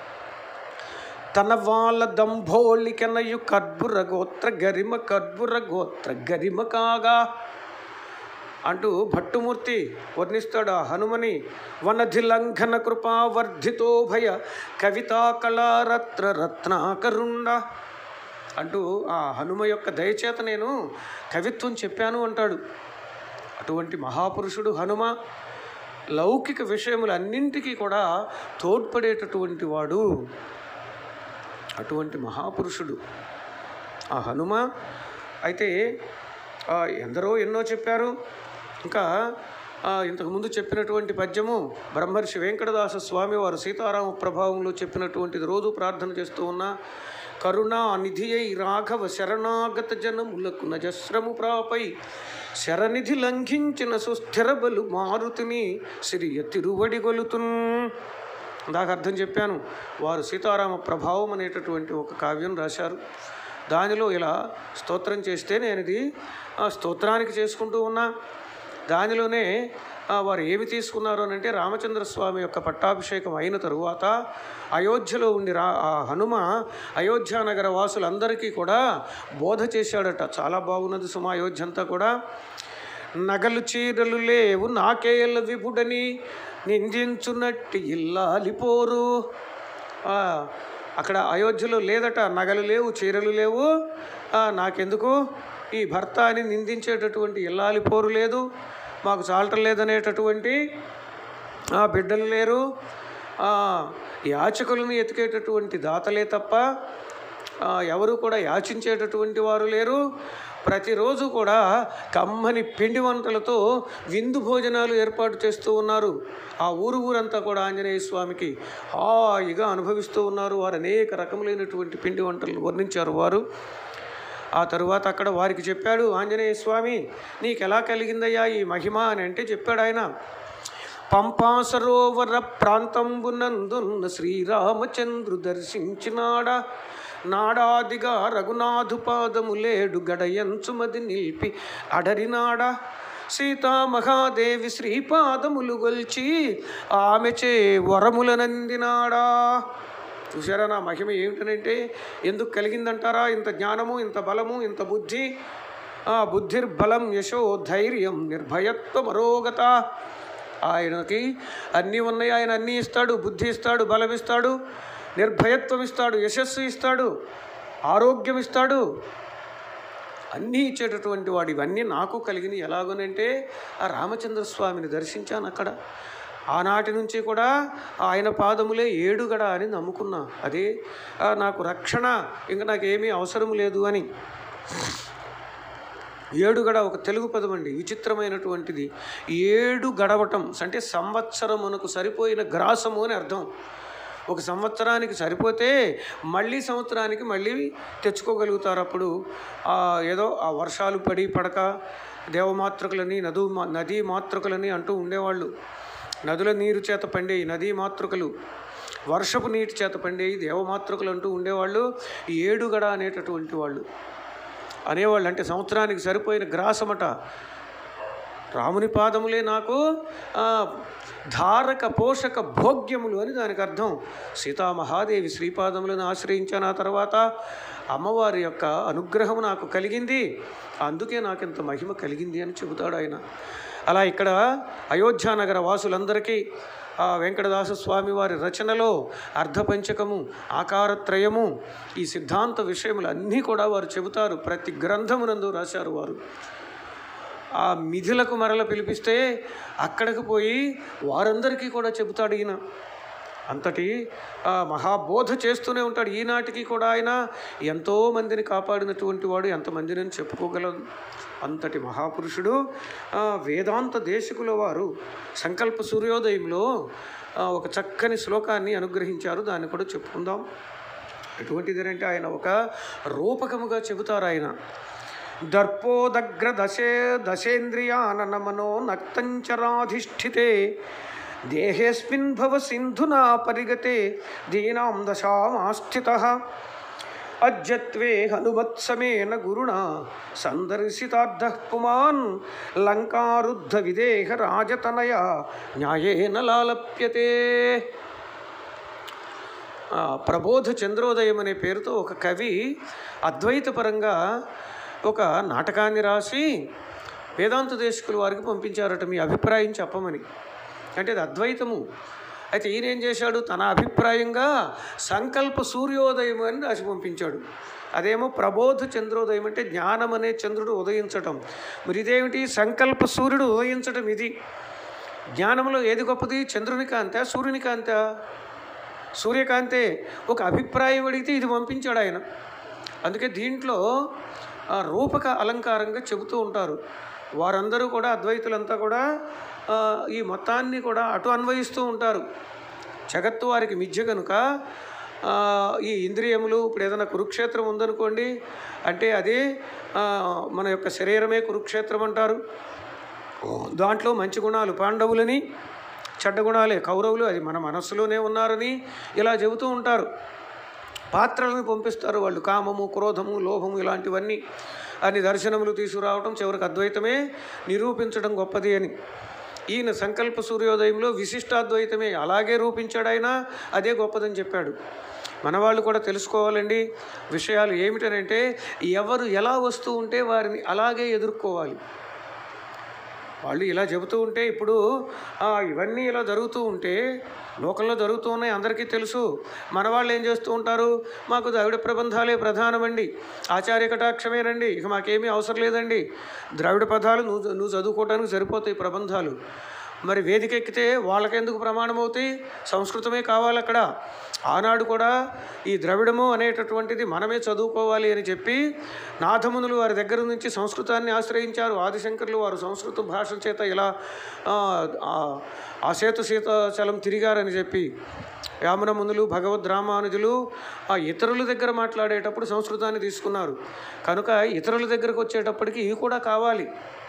తన వాళ్ళ దంభోళికెనయు కర్బుర గోత్ర గరిమ కర్బుర గోత్ర గరిమ కాగా అంటూ భట్టుమూర్తి వర్ణిస్తాడు ఆ హనుమని వనధి లంఘన కృపా వర్ధితో భయ కవితా కళారత్ర రత్నాకరుండ అంటూ ఆ హనుమ యొక్క దయచేత నేను కవిత్వం చెప్పాను అంటాడు అటువంటి మహాపురుషుడు హనుమ లౌకిక విషయములన్నింటికీ కూడా తోడ్పడేటటువంటి వాడు అటువంటి మహాపురుషుడు ఆ హనుమ అయితే ఆ, ఎందరో ఎన్నో చెప్పారు ఇంకా ఆ, ఇంతకుముందు చెప్పినటువంటి పద్యము బ్రహ్మర్షి వెంకటదాస స్వామి వారు సీతారామ ప్రభావంలో చెప్పినటువంటిది రోజు ప్రార్థన చేస్తూ ఉన్నా కరుణా నిధి అయి రాఘవ శరణాగత జనములకు నజస్రము ప్రాపై శరనిధి లంఘించిన సుస్థిర బలు మారుతిని సిరియ తిరువడి గొలుతున్ ఇందాక అర్థం చెప్పాను వారు సీతారామ ప్రభావం అనేటటువంటి ఒక కావ్యం రాశారు దానిలో ఇలా స్తోత్రం చేస్తే నేను ఇది ఆ స్తోత్రానికి చేసుకుంటూ ఉన్నా దానిలోనే ఆ, వారు ఏమి తీసుకున్నారు అని అంటే రామచంద్ర స్వామి యొక్క పట్టాభిషేకం అయిన తరువాత అయోధ్యలో ఉండి రా ఆ హనుమ అయోధ్య నగర వాసులందరికీ కూడా బోధ చేశాడట చాలా బాగున్నది సుమా అయోధ్య అంతా కూడా నగలు చీరలు లేవు నాకేళ్ళ విభుడని నిందించునట్టి ఇల్లాలిపోరు ఆ, అక్కడ అయోధ్యలో లేదట నగలు లేవు చీరలు లేవు ఆ, నాకెందుకు ఈ భర్త అని నిందించేటటువంటి ఇల్లాలిపోరు లేదు మాకు చాలటం లేదనేటటువంటి ఆ, బిడ్డలు లేరు ఆ, యాచకులను ఎతికేటటువంటి దాతలే తప్ప ఆ, ఎవరు కూడా యాచించేటటువంటి వారు లేరు ప్రతిరోజు కూడా కమ్మని పిండి వంటలతో విందు భోజనాలు ఏర్పాటు చేస్తూ ఉన్నారు ఆ ఊరు ఊరంతా కూడా ఆంజనేయ స్వామికి హాయిగా అనుభవిస్తూ ఉన్నారు వారు అనేక రకములైనటువంటి పిండి వంటలు వర్ణించారు వారు ఆ తరువాత అక్కడ వారికి చెప్పాడు ఆంజనేయ స్వామి నీకు ఎలా కలిగిందయ్యా ఈ మహిమ అని అంటే చెప్పాడు ఆయన పంపా సరోవర ప్రాంతంబునందున్న శ్రీరామచంద్రు దర్శించినాడా నాడాదిగా రఘునాథు పాదములేడు గడయంచుమది నిలిపి అడరినాడా సీతామహాదేవి శ్రీపాదములు గొల్చి ఆమెచే వరములనందినాడా చూసారా నా మహిమ ఏమిటనంటే ఎందుకు కలిగిందంటారా ఇంత జ్ఞానము ఇంత బలము ఇంత బుద్ధి ఆ బుద్ధిర్బలం యశో ధైర్యం నిర్భయత్వం అరోగత ఆయనకి అన్నీ ఉన్నాయి ఆయన అన్నీ ఇస్తాడు బుద్ధి ఇస్తాడు బలం ఇస్తాడు నిర్భయత్వం ఇస్తాడు యశస్సు ఇస్తాడు ఆరోగ్యం ఇస్తాడు అన్నీ ఇచ్చేటటువంటి వాడు ఇవన్నీ నాకు కలిగిన ఎలాగోనంటే ఆ రామచంద్ర స్వామిని దర్శించాను అక్కడ ఆనాటి నుంచి కూడా ఆయన పాదములే ఏడుగడ అని నమ్ముకున్నా అదే ఆ, నాకు రక్షణ ఇంకా నాకేమీ అవసరం లేదు అని ఏడుగడ ఒక తెలుగు పదం అండి విచిత్రమైనటువంటిది ఏడు గడవటం అంటే సంవత్సరమునకు సరిపోయిన గ్రాసము అని అర్థం ఒక సంవత్సరానికి సరిపోతే మళ్ళీ సంవత్సరానికి మళ్ళీ తెచ్చుకోగలుగుతారు అప్పుడు ఆ, ఏదో ఆ వర్షాలు పడి పడక దేవమాతృకులని నదు నదీ మాతృకులని అంటూ ఉండేవాళ్ళు నదుల నీరు చేత పండే ఈ నదీ మాతృకలు వర్షపు నీటి చేత పండే ఈ దేవమాతృకులు అంటూ ఉండేవాళ్ళు ఈ ఏడుగడ అనేటటువంటి వాళ్ళు అనేవాళ్ళు అంటే సంవత్సరానికి సరిపోయిన గ్రాసమట రాముని పాదములే నాకు ఆ, ధారక పోషక భోగ్యములు అని దానికి అర్థం సీతామహాదేవి శ్రీపాదములను ఆశ్రయించాను ఆ తర్వాత అమ్మవారి యొక్క అనుగ్రహం నాకు కలిగింది అందుకే నాకు ఇంత మహిమ కలిగింది అని చెబుతాడు ఆయన అలా ఇక్కడ అయోధ్యానగర వాసులందరికీ ఆ వెంకటదాస స్వామి వారి రచనలో అర్ధపంచకము ఆకారత్రయము ఈ సిద్ధాంత విషయములు అన్నీ కూడా వారు చెబుతారు ప్రతి గ్రంథమునందు రాశారు వారు ఆ మిథులకు మరల పిలిపిస్తే అక్కడికి పోయి వారందరికీ కూడా చెబుతాడు ఈయన అంతటి ఆ, మహాబోధ చేస్తూనే ఉంటాడు ఈనాటికి కూడా ఆయన ఎంతో మందిని కాపాడినటువంటి వాడు ఎంతమందిని అని చెప్పుకోగలదు అంతటి మహాపురుషుడు ఆ, వేదాంత దేశకుల వారు సంకల్ప సూర్యోదయంలో ఆ, ఒక చక్కని శ్లోకాన్ని అనుగ్రహించారు దాన్ని కూడా చెప్పుకుందాం ఎటువంటిది అంటే ఆయన ఒక రూపకముగా చెబుతారు ఆయన దర్పోదగ్ర దశే దశేంద్రియానన మనో నక్తంచరాధిష్ఠితే దేహేస్మిన్ భవ సింధునా పరిగతే దీనాం దశామాస్థిత అద్యత్వే హనుమత్సమేన గురుణా సందర్శితార్థ పుమాన్ లంకారుద్ధ విదేహ రాజతనయ న్యాయేన లాలప్యతే ఆ, ప్రబోధ చంద్రోదయం అనే పేరుతో ఒక కవి అద్వైతపరంగా ఒక నాటకాన్ని రాసి వేదాంత దేశకుల వారికి పంపించారట మీ అభిప్రాయం చెప్పమని అంటే అది అద్వైతము అయితే ఈయన ఏం చేశాడు తన అభిప్రాయంగా సంకల్ప సూర్యోదయం అని రాసి పంపించాడు అదేమో ప్రబోధ చంద్రోదయం అంటే జ్ఞానం అనే చంద్రుడు ఉదయించటం మరి ఇదేమిటి సంకల్ప సూర్యుడు ఉదయించటం ఇది జ్ఞానంలో ఏది గొప్పది చంద్రుని కాంత సూర్యుని కాంత సూర్యకాంతే ఒక అభిప్రాయం అడిగితే ఇది పంపించాడు ఆయన అందుకే దీంట్లో ఆ రూపక అలంకారంగా చెబుతూ ఉంటారు వారందరూ కూడా అద్వైతులంతా కూడా ఆ, ఈ మొత్తాన్ని కూడా అటు అన్వయిస్తూ ఉంటారు జగత్తు వారికి మిథ్య కనుక ఆ, ఈ ఇంద్రియములు ఇప్పుడు ఏదైనా కురుక్షేత్రం ఉందనుకోండి అంటే అదే ఆ, మన యొక్క శరీరమే కురుక్షేత్రం అంటారు దాంట్లో మంచి గుణాలు పాండవులని చెడ్డ గుణాలే కౌరవులు అది మన మనస్సులోనే ఉన్నారని ఇలా చెబుతూ ఉంటారు పాత్రలను పంపిస్తారు వాళ్ళు కామము క్రోధము లోభము ఇలాంటివన్నీ అన్ని దర్శనములు తీసుకురావటం చివరికి అద్వైతమే నిరూపించడం గొప్పది అని ఈయన సంకల్ప సూర్యోదయంలో విశిష్టాద్వైతమే అలాగే రూపించాడు ఆయన అదే గొప్పదని చెప్పాడు మన వాళ్ళు కూడా తెలుసుకోవాలండి విషయాలు ఏమిటనంటే ఎవరు ఎలా వస్తూ ఉంటే వారిని అలాగే ఎదుర్కోవాలి వాళ్ళు ఇలా చెబుతూ ఉంటే ఇప్పుడు ఆ, ఇవన్నీ ఇలా జరుగుతూ ఉంటే లోకంలో జరుగుతూ ఉన్నాయి అందరికీ తెలుసు మన వాళ్ళు ఏం చేస్తూ ఉంటారు మాకు ద్రావిడ ప్రబంధాలే ప్రధానమండి ఆచార్య కటాక్షమేనండి ఇక మాకేమీ అవసరం లేదండి ద్రావిడ పదాలు నువ్వు నువ్వు చదువుకోవడానికి సరిపోతాయి ప్రబంధాలు మరి వేదిక ఎక్కితే వాళ్ళకెందుకు ప్రమాణం అవుతాయి సంస్కృతమే కావాలి అక్కడ ఆనాడు కూడా ఈ ద్రవిడము అనేటటువంటిది మనమే చదువుకోవాలి అని చెప్పి నాథమునులు వారి దగ్గర నుంచి సంస్కృతాన్ని ఆశ్రయించారు ఆదిశంకర్లు వారు సంస్కృత భాష చేత ఇలా ఆ, ఆ, ఆ సేతు సీతాచలం తిరిగారని చెప్పి యామన మునులు భగవద్ రామానుజులు ఆ ఇతరుల దగ్గర మాట్లాడేటప్పుడు సంస్కృతాన్ని తీసుకున్నారు కనుక ఇతరుల దగ్గరకు వచ్చేటప్పటికి ఇవి కూడా కావాలి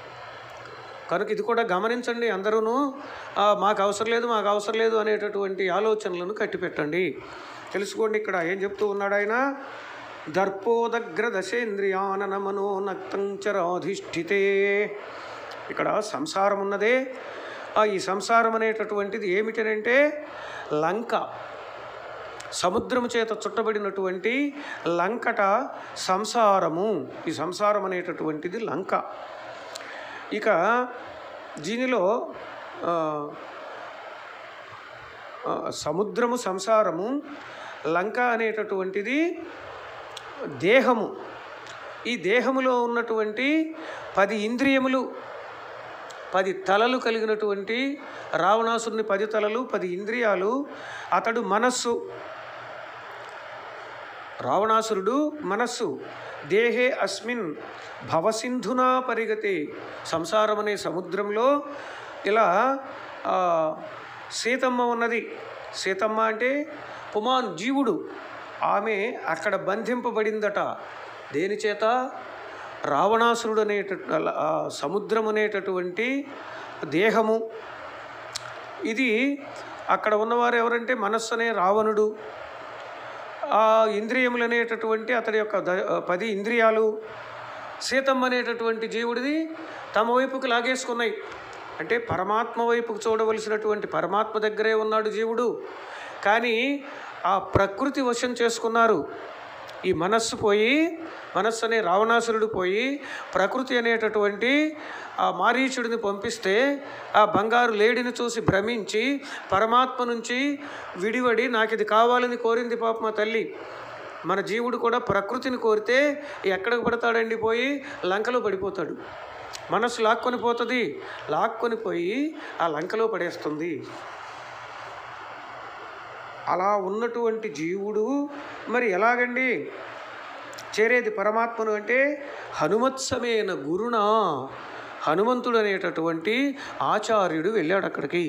కనుక ఇది కూడా గమనించండి అందరూను ఆ, మాకు అవసరం లేదు మాకు అవసరం లేదు అనేటటువంటి ఆలోచనలను కట్టిపెట్టండి తెలుసుకోండి ఇక్కడ ఏం చెప్తూ ఉన్నాడు ఆయన దర్పోదగ్ర దశేంద్రియానన మనోనక్తంచరాధిష్ఠితే ఇక్కడ సంసారం ఉన్నదే ఆ, ఈ సంసారం అనేటటువంటిది ఏమిటనంటే లంక సముద్రము చేత చుట్టబడినటువంటి లంకట సంసారము ఈ సంసారం అనేటటువంటిది లంక ఇక దీనిలో ఆ, ఆ, సముద్రము సంసారము లంక అనేటటువంటిది దేహము ఈ దేహములో ఉన్నటువంటి పది ఇంద్రియములు పది తలలు కలిగినటువంటి రావణాసురుని పది తలలు పది ఇంద్రియాలు అతడు మనస్సు రావణాసురుడు మనస్సు దేహే అస్మిన్ భవసింధునా పరిగతే సంసారం అనే సముద్రంలో ఇలా ఆ, సీతమ్మ ఉన్నది సీతమ్మ అంటే పుమాన్ జీవుడు ఆమె అక్కడ బంధింపబడిందట దేని చేత రావణాసురుడు అనేట ఆ సముద్రం అనేటటువంటి దేహము ఇది అక్కడ ఉన్నవారు ఎవరంటే మనస్సు అనే రావణుడు ఆ ఇంద్రియములు అనేటటువంటి అతడి యొక్క ద- పది ఇంద్రియాలు సీతమ్మ అనేటటువంటి జీవుడిది తమ వైపుకు లాగేసుకున్నాయి అంటే పరమాత్మ వైపుకు చూడవలసినటువంటి పరమాత్మ దగ్గరే ఉన్నాడు జీవుడు కానీ ఆ ప్రకృతి వశం చేసుకున్నారు ఈ మనస్సు పోయి మనస్సు అనే రావణాసురుడు పోయి ప్రకృతి అనేటటువంటి ఆ మారీచుడిని పంపిస్తే ఆ బంగారు లేడిని చూసి భ్రమించి పరమాత్మ నుంచి విడివడి నాకు ఇది కావాలని కోరింది పాప మా తల్లి మన జీవుడు కూడా ప్రకృతిని కోరితే ఎక్కడికి పడతాడండి పోయి లంకలో పడిపోతాడు మనస్సు లాక్కొని పోతుంది లాక్కొని పోయి ఆ లంకలో పడేస్తుంది అలా ఉన్నటువంటి జీవుడు మరి ఎలాగండి చేరేది పరమాత్మను అంటే హనుమత్సమైన గురుణ హనుమంతుడు అనేటటువంటి ఆచార్యుడు వెళ్ళాడు అక్కడికి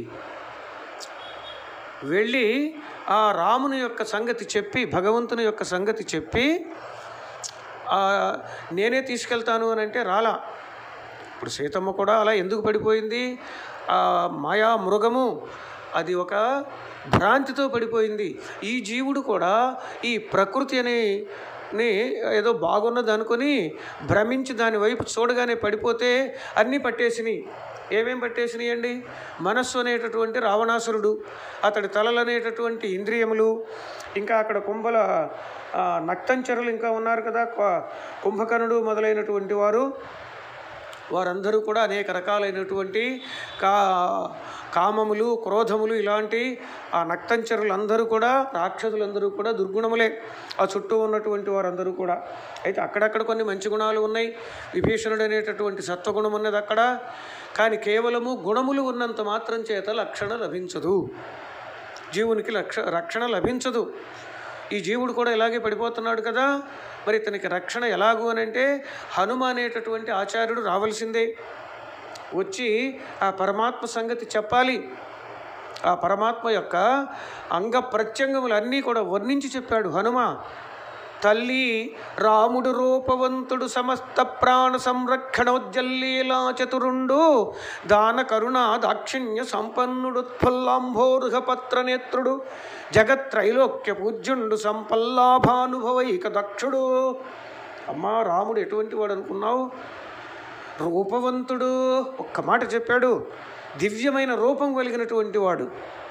వెళ్ళి ఆ రాముని యొక్క సంగతి చెప్పి భగవంతుని యొక్క సంగతి చెప్పి ఆ, నేనే తీసుకెళ్తాను అని అంటే రాలా ఇప్పుడు సీతమ్మ కూడా అలా ఎందుకు పడిపోయింది ఆ మాయా మృగము అది ఒక భ్రాంతితో పడిపోయింది ఈ జీవుడు కూడా ఈ ప్రకృతి అనే ని ఏదో బాగున్నది అనుకొని భ్రమించి దాని వైపు చూడగానే పడిపోతే అన్నీ పట్టేసినాయి ఏమేం పట్టేసినాయి అండి మనస్సు అనేటటువంటి రావణాసురుడు అతడి తలలు అనేటటువంటి ఇంద్రియములు ఇంకా అక్కడ కుంభల ఆ, నక్తంచరులు ఇంకా ఉన్నారు కదా కు- కుంభకర్ణుడు మొదలైనటువంటి వారు వారందరూ కూడా అనేక రకాలైనటువంటి కా కామములు క్రోధములు ఇలాంటి ఆ నక్తంచరులు అందరూ కూడా రాక్షసులందరూ కూడా దుర్గుణములే ఆ చుట్టూ ఉన్నటువంటి వారందరూ కూడా అయితే అక్కడక్కడ కొన్ని మంచి గుణాలు ఉన్నాయి విభీషణుడు అనేటటువంటి సత్వగుణం ఉన్నది అక్కడ కానీ కేవలము గుణములు ఉన్నంత మాత్రం చేత లక్షణ లభించదు జీవునికి లక్ష రక్షణ లభించదు ఈ జీవుడు కూడా ఇలాగే పడిపోతున్నాడు కదా మరి ఇతనికి రక్షణ ఎలాగు అని అంటే హనుమ అనేటటువంటి ఆచార్యుడు రావాల్సిందే వచ్చి ఆ పరమాత్మ సంగతి చెప్పాలి ఆ పరమాత్మ యొక్క అంగ ప్రత్యంగములన్నీ కూడా వర్ణించి చెప్పాడు హనుమ తల్లి రాముడు రూపవంతుడు సమస్త ప్రాణ సంరక్షణోజ్జల్లీలా చతురుండు దాన కరుణ దాక్షిణ్య సంపన్నుడు ఫుల్లాంభోరుహ పత్రనేత్రుడు జగత్రైలోక్య పూజ్యుండు సంపల్లాభానుభవైక దక్షుడు అమ్మా రాముడు ఎటువంటి వాడు అనుకున్నావు రూపవంతుడు ఒక్క మాట చెప్పాడు దివ్యమైన రూపం కలిగినటువంటి వాడు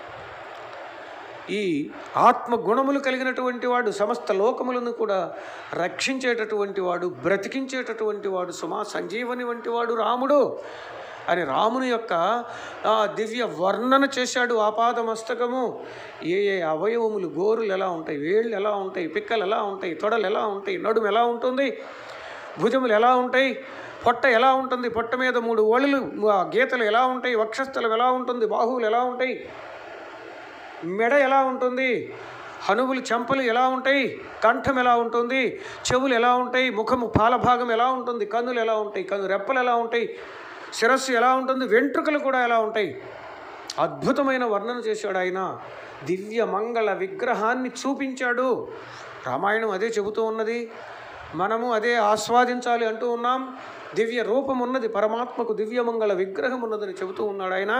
ఈ ఆత్మ గుణములు కలిగినటువంటి వాడు సమస్త లోకములను కూడా రక్షించేటటువంటి వాడు బ్రతికించేటటువంటి వాడు సుమా సంజీవని వంటి వాడు రాముడు అని రాముని యొక్క ఆ, దివ్య వర్ణన చేశాడు ఆపాద మస్తకము ఏ ఏ అవయవములు గోరులు ఎలా ఉంటాయి వేళ్ళు ఎలా ఉంటాయి పిక్కలు ఎలా ఉంటాయి తొడలు ఎలా ఉంటాయి నడుము ఎలా ఉంటుంది భుజములు ఎలా ఉంటాయి పొట్ట ఎలా ఉంటుంది పొట్ట మీద మూడు ఒళ్ళు ఆ గీతలు ఎలా ఉంటాయి వక్షస్థలం ఎలా ఉంటుంది బాహువులు ఎలా ఉంటాయి మెడ ఎలా ఉంటుంది హనువులు చెంపలు ఎలా ఉంటాయి కంఠం ఎలా ఉంటుంది చెవులు ఎలా ఉంటాయి ముఖము పాలభాగం ఎలా ఉంటుంది కన్నులు ఎలా ఉంటాయి కన్ను రెప్పలు ఎలా ఉంటాయి శిరస్సు ఎలా ఉంటుంది వెంట్రుకలు కూడా ఎలా ఉంటాయి అద్భుతమైన వర్ణన చేశాడు ఆయన దివ్య మంగళ విగ్రహాన్ని చూపించాడు రామాయణం అదే చెబుతూ ఉన్నది మనము అదే ఆస్వాదించాలి అంటూ ఉన్నాం దివ్య రూపం ఉన్నది పరమాత్మకు దివ్యమంగళ విగ్రహం ఉన్నదని చెబుతూ ఉన్నాడు ఆయన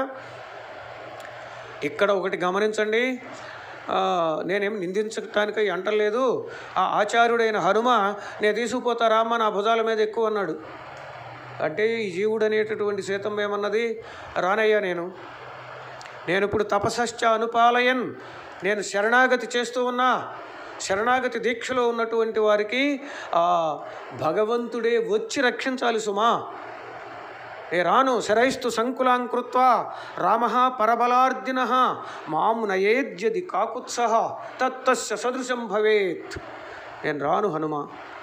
ఇక్కడ ఒకటి గమనించండి ఆ, నేనేం నిందించటానికై అంటలేదు ఆ ఆచార్యుడైన హనుమ నేను తీసుకుపోతారా అమ్మ నా భుజాల మీద ఎక్కువ అన్నాడు అంటే ఈ జీవుడు అనేటటువంటి సీతం ఏమన్నది రానయ్యా నేను నేను ఇప్పుడు తపశ్చ అనుపాలయన్ నేను శరణాగతి చేస్తూ ఉన్నా శరణాగతి దీక్షలో ఉన్నటువంటి వారికి ఆ భగవంతుడే వచ్చి రక్షించాలి సుమా ఏ రాను శరైస్తు సంకులాంకృత్వ రామ పరబలార్జున మాం నయేద్యది కాకుత్సహ తత్తస్య సదృశం భవేత్ నేను రాను హనుమ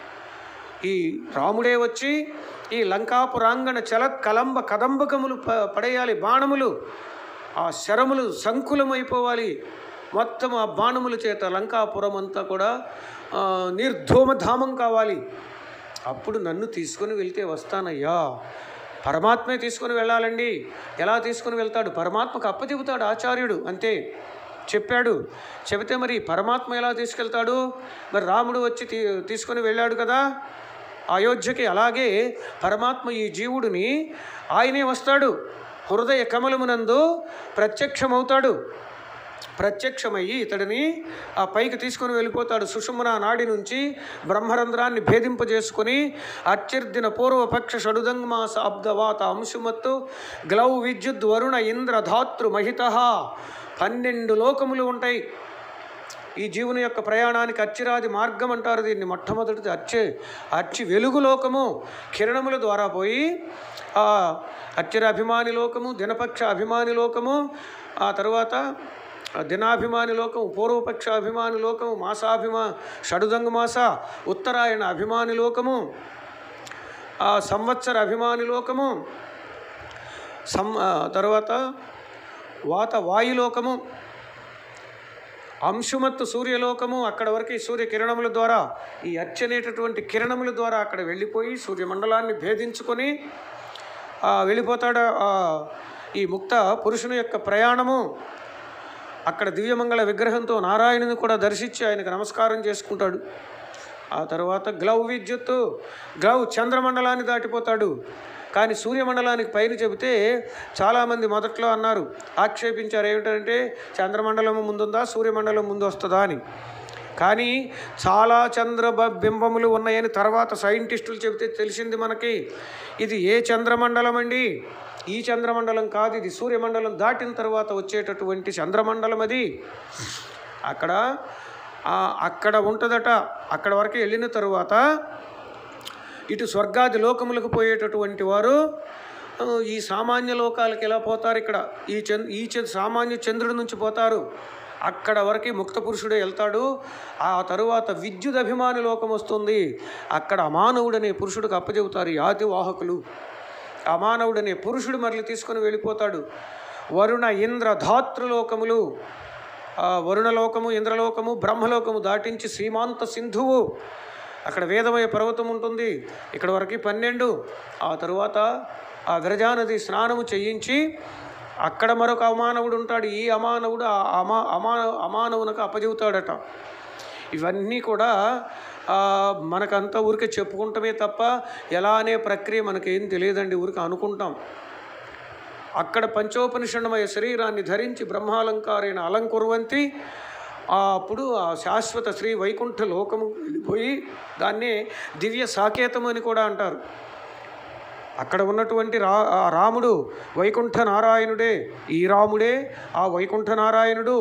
ఈ రాముడే వచ్చి ఈ లంకాపురాంగణ చల కలంబ కదంబకములు ప పడేయాలి బాణములు ఆ శరములు సంకులమైపోవాలి మొత్తం ఆ బాణముల చేత లంకాపురం అంతా కూడా ఆ, నిర్ధూమధామం కావాలి అప్పుడు నన్ను తీసుకొని వెళ్తే వస్తానయ్యా పరమాత్మే తీసుకొని వెళ్ళాలండి ఎలా తీసుకొని వెళ్తాడు పరమాత్మకు అప్పచెబుతాడు ఆచార్యుడు అంతే చెప్పాడు చెబితే మరి పరమాత్మ ఎలా తీసుకెళ్తాడు మరి రాముడు వచ్చి తీ తీసుకొని వెళ్ళాడు కదా అయోధ్యకి అలాగే పరమాత్మ ఈ జీవుడిని ఆయనే వస్తాడు హృదయ కమలమునందు ప్రత్యక్షమవుతాడు ప్రత్యక్షమయ్యి ఇతడిని ఆ పైకి తీసుకొని వెళ్ళిపోతాడు సుషుమ్న నాడి నుంచి బ్రహ్మరంధ్రాన్ని భేదింపజేసుకుని అత్యర్థిన పూర్వపక్ష షడుదంగమాస అబ్దవాత అంశుమత్తు గ్లౌ విద్యుత్ వరుణ ఇంద్ర ధాతృ మహిత పన్నెండు లోకములు ఉంటాయి ఈ జీవుని యొక్క ప్రయాణానికి అచ్చిరాది మార్గం అంటారు దీన్ని మొట్టమొదటిది అచ్చి అచ్చి వెలుగు లోకము కిరణముల ద్వారా పోయి ఆ అచ్చిర అభిమాని లోకము దినపక్ష అభిమాని లోకము ఆ తర్వాత ఆ దినాభిమాని లోకము పూర్వపక్ష అభిమాని లోకము మాసాభిమా షడుదంగ మాస ఉత్తరాయణ అభిమాని లోకము ఆ సంవత్సర అభిమాని లోకము సం ఆ తర్వాత వాత వాయులోకము అంశుమత్తు సూర్యలోకము అక్కడ వరకు ఈ సూర్య కిరణముల ద్వారా ఈ అచ్చనేటటువంటి కిరణముల ద్వారా అక్కడ వెళ్ళిపోయి సూర్యమండలాన్ని భేదించుకొని ఆ, వెళ్ళిపోతాడు ఆ, ఈ ముక్త పురుషుని యొక్క ప్రయాణము అక్కడ దివ్యమంగళ విగ్రహంతో నారాయణుని కూడా దర్శించి ఆయనకు నమస్కారం చేసుకుంటాడు ఆ తర్వాత గ్లౌ విద్యుత్తు గ్లౌ చంద్రమండలాన్ని దాటిపోతాడు కానీ సూర్యమండలానికి పైన చెబితే చాలామంది మొదట్లో అన్నారు ఆక్షేపించారు ఏమిటంటే చంద్రమండలం ముందుందా సూర్యమండలం ముందు వస్తుందా అని కానీ చాలా చంద్ర బ- బింబములు ఉన్నాయని తర్వాత సైంటిస్టులు చెబితే తెలిసింది మనకి ఇది ఏ చంద్రమండలం అండి ఈ చంద్రమండలం కాదు ఇది సూర్యమండలం దాటిన తర్వాత వచ్చేటటువంటి చంద్రమండలం అది అక్కడ ఆ, అక్కడ ఉంటుందట అక్కడ వరకు వెళ్ళిన తరువాత ఇటు స్వర్గాది లోకములకు పోయేటటువంటి వారు ఆ, ఈ సామాన్య లోకాలకు ఎలా పోతారు ఇక్కడ ఈ చంద్ ఈ చంద్ సామాన్య చంద్రుడి నుంచి పోతారు అక్కడ వరకు ముక్త పురుషుడే వెళ్తాడు ఆ తరువాత విద్యుత్ అభిమాని లోకం వస్తుంది అక్కడ అమానవుడనే పురుషుడికి అప్పచెబుతారు ఈ ఆది వాహకులు అమానవుడనే పురుషుడు మరలి తీసుకొని వెళ్ళిపోతాడు వరుణ ఇంద్ర ధాతృలోకములు ఆ వరుణలోకము ఇంద్రలోకము బ్రహ్మలోకము దాటించి సీమాంత సింధువు అక్కడ వేదమయ పర్వతం ఉంటుంది ఇక్కడ వరకు పన్నెండు ఆ తరువాత ఆ విరజానది స్నానము చేయించి అక్కడ మరొక అమానవుడు ఉంటాడు ఈ అమానవుడు ఆ అమా అమా అమానవునకు అప్పచెబుతాడట ఇవన్నీ కూడా ఆ, మనకంతా ఊరికే చెప్పుకుంటమే తప్ప ఎలా అనే ప్రక్రియ మనకేం తెలియదండి ఊరికే అనుకుంటాం అక్కడ పంచోపనిషణమయ శరీరాన్ని ధరించి బ్రహ్మాలంకారైన అలంకుర్వంతి ఆ అప్పుడు ఆ శాశ్వత శ్రీ వైకుంఠ లోకము వెళ్ళిపోయి దాన్నే దివ్య సాకేతం అని కూడా అంటారు అక్కడ ఉన్నటువంటి రా ఆ రాముడు వైకుంఠ నారాయణుడే ఈ రాముడే ఆ వైకుంఠ నారాయణుడు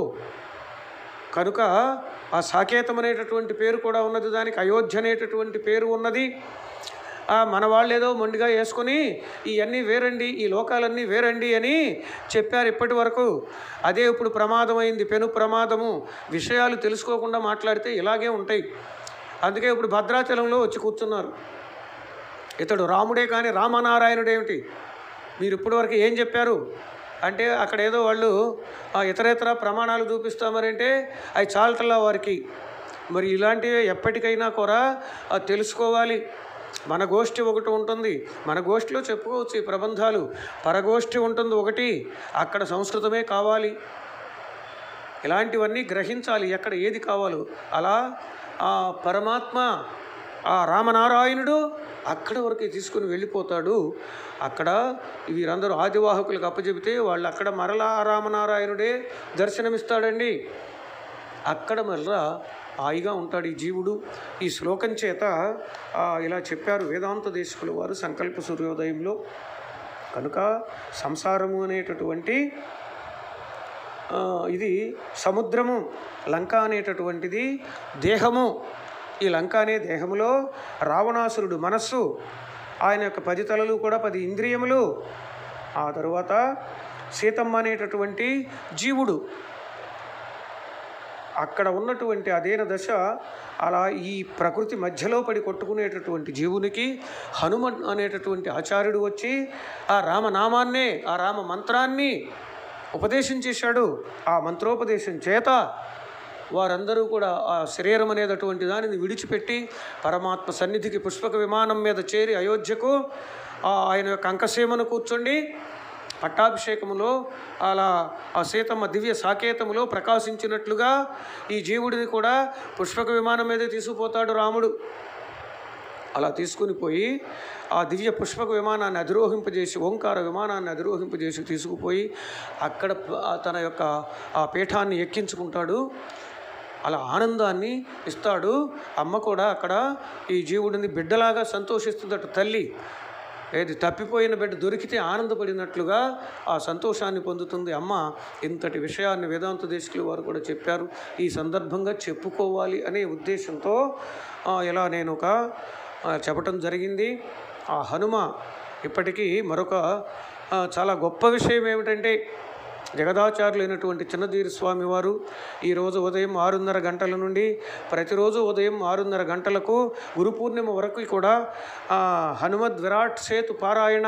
కనుక ఆ సాకేతం అనేటటువంటి పేరు కూడా ఉన్నది దానికి అయోధ్య అనేటటువంటి పేరు ఉన్నది ఆ మన వాళ్ళు ఏదో మొండిగా వేసుకొని ఇవన్నీ వేరండి ఈ లోకాలన్నీ వేరండి అని చెప్పారు ఇప్పటి వరకు అదే ఇప్పుడు ప్రమాదమైంది పెను ప్రమాదము విషయాలు తెలుసుకోకుండా మాట్లాడితే ఇలాగే ఉంటాయి అందుకే ఇప్పుడు భద్రాచలంలో వచ్చి కూర్చున్నారు ఇతడు రాముడే కానీ రామనారాయణుడు ఏమిటి మీరు ఇప్పటివరకు ఏం చెప్పారు అంటే అక్కడ ఏదో వాళ్ళు ఆ, ఇతరేతర ప్రమాణాలు చూపిస్తామనంటే అవి చాలటల్లా వారికి మరి ఇలాంటివి ఎప్పటికైనా కూడా ఆ, తెలుసుకోవాలి మన గోష్ఠి ఒకటి ఉంటుంది మన గోష్ఠిలో చెప్పుకోవచ్చు ఈ ప్రబంధాలు పరగోష్ఠి ఉంటుంది ఒకటి అక్కడ సంస్కృతమే కావాలి ఇలాంటివన్నీ గ్రహించాలి ఎక్కడ ఏది కావాలో అలా ఆ పరమాత్మ ఆ రామనారాయణుడు అక్కడ వరకు తీసుకుని వెళ్ళిపోతాడు అక్కడ వీరందరూ ఆదివాహకులకు అప్పచెబితే వాళ్ళు అక్కడ మరలా ఆ రామనారాయణుడే దర్శనమిస్తాడండి అక్కడ మరలా హాయిగా ఉంటాడు ఈ జీవుడు ఈ శ్లోకం చేత ఆ, ఇలా చెప్పారు వేదాంత దేశకులు వారు సంకల్ప సూర్యోదయంలో కనుక సంసారము అనేటటువంటి ఆ, ఇది సముద్రము లంక అనేటటువంటిది దేహము ఈ లంక అనే దేహములో రావణాసురుడు మనస్సు ఆయన యొక్క పది తలలు కూడా పది ఇంద్రియములు ఆ తరువాత సీతమ్మ అనేటటువంటి జీవుడు అక్కడ ఉన్నటువంటి అదేన దశ అలా ఈ ప్రకృతి మధ్యలో పడి కొట్టుకునేటటువంటి జీవునికి హనుమ అనేటటువంటి ఆచార్యుడు వచ్చి ఆ రామనామాన్నే ఆ రామ మంత్రాన్ని ఉపదేశం చేశాడు ఆ మంత్రోపదేశం చేత వారందరూ కూడా ఆ శరీరం అనేటటువంటి దానిని విడిచిపెట్టి పరమాత్మ సన్నిధికి పుష్పక విమానం మీద చేరి అయోధ్యకు ఆ ఆయన యొక్క అంకసీమను కూర్చోండి పట్టాభిషేకములో అలా ఆ సీతమ్మ దివ్య సాకేతములో ప్రకాశించినట్లుగా ఈ జీవుడిని కూడా పుష్పక విమానం మీద తీసుకుపోతాడు రాముడు అలా తీసుకుని పోయి ఆ దివ్య పుష్పక విమానాన్ని అధిరోహింపజేసి ఓంకార విమానాన్ని అధిరోహింపజేసి తీసుకుపోయి అక్కడ ప- ఆ తన యొక్క ఆ పీఠాన్ని ఎక్కించుకుంటాడు అలా ఆనందాన్ని ఇస్తాడు అమ్మ కూడా అక్కడ ఈ జీవుడిని బిడ్డలాగా సంతోషిస్తుందట తల్లి ఏది తప్పిపోయిన బిడ్డ దొరికితే ఆనందపడినట్లుగా ఆ సంతోషాన్ని పొందుతుంది అమ్మ ఇంతటి విషయాన్ని వేదాంత దేశకులు వారు కూడా చెప్పారు ఈ సందర్భంగా చెప్పుకోవాలి అనే ఉద్దేశంతో ఆ, ఇలా నేను ఒక ఆ, చెప్పటం జరిగింది ఆ హనుమ ఇప్పటికీ మరొక ఆ, చాలా గొప్ప విషయం ఏమిటంటే జగదాచార్యులైనటువంటి చిన్నదీరి స్వామి వారు ఈరోజు ఉదయం ఆరున్నర గంటల నుండి ప్రతిరోజు ఉదయం ఆరున్నర గంటలకు గురు పూర్ణిమ వరకు కూడా ఆ, హనుమద్ విరాట్ సేతు పారాయణ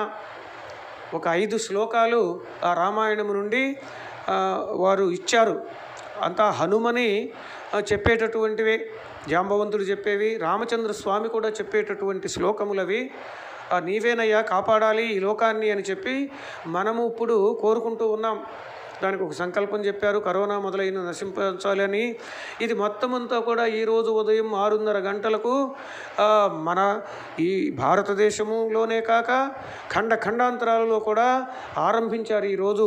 ఒక ఐదు శ్లోకాలు ఆ రామాయణము నుండి ఆ, వారు ఇచ్చారు అంతా హనుమని ఆ, చెప్పేటటువంటివే జాంబవంతుడు చెప్పేవి రామచంద్ర స్వామి కూడా చెప్పేటటువంటి శ్లోకములవి ఆ, నీవేనయ్యా కాపాడాలి ఈ లోకాన్ని అని చెప్పి మనము ఇప్పుడు కోరుకుంటూ ఉన్నాం దానికి ఒక సంకల్పం చెప్పారు కరోనా మొదలైన నశించాలి అని ఇది మొత్తం అంతా కూడా ఈరోజు ఉదయం ఆరున్నర గంటలకు ఆ, మన ఈ భారతదేశములోనే కాక ఖండ ఖండాంతరాలలో కూడా ఆరంభించారు ఈరోజు